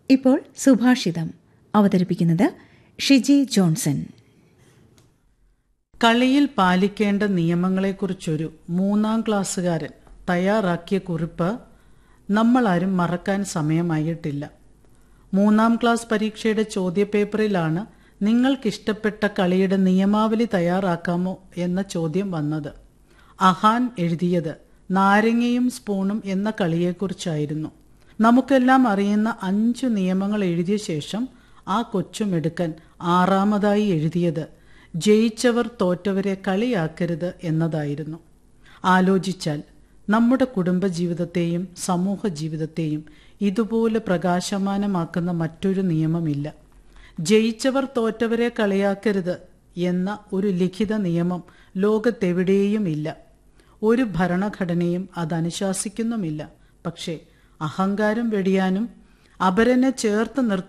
ഇപ്പോൾ സുഭാഷിതം അവതരിപ്പിക്കുന്നത് ഷിജി ജോൺസൺ കളിയിൽ പാലിക്കേണ്ട നിയമങ്ങളെക്കുറിച്ചൊരു മൂന്നാം ക്ലാസ്സുകാരൻ തയ്യാറാക്കിയ കുറിപ്പ് നമ്മളാരും മറക്കാൻ സമയമായിട്ടില്ല മൂന്നാം ക്ലാസ് പരീക്ഷയുടെ ചോദ്യപേപ്പറിലാണ് നിങ്ങൾക്കിഷ്ടപ്പെട്ട കളിയുടെ നിയമാവലി തയ്യാറാക്കാമോ എന്ന ചോദ്യം വന്നത് അഹാൻ എഴുതിയത് നാരങ്ങയും സ്പൂണും എന്ന കളിയെക്കുറിച്ചായിരുന്നു നമുക്കെല്ലാം അറിയുന്ന അഞ്ചു നിയമങ്ങൾ എഴുതിയ ശേഷം ആ കൊച്ചുമെടുക്കൻ ആറാമതായി എഴുതിയത് ജയിച്ചവർ തോറ്റവരെ കളിയാക്കരുത് എന്നതായിരുന്നു ആലോചിച്ചാൽ നമ്മുടെ കുടുംബജീവിതത്തെയും സമൂഹ ജീവിതത്തെയും ഇതുപോലെ പ്രകാശമാനമാക്കുന്ന മറ്റൊരു നിയമമില്ല ജയിച്ചവർ തോറ്റവരെ കളിയാക്കരുത് എന്ന ഒരു ലിഖിത നിയമം ലോകത്തെവിടെയും ഇല്ല ഒരു ഭരണഘടനയും അതനുശാസിക്കുന്നുമില്ല പക്ഷേ അഹങ്കാരം വെടിയാനും അപരനെ ചേർത്ത് നിർത്താൻ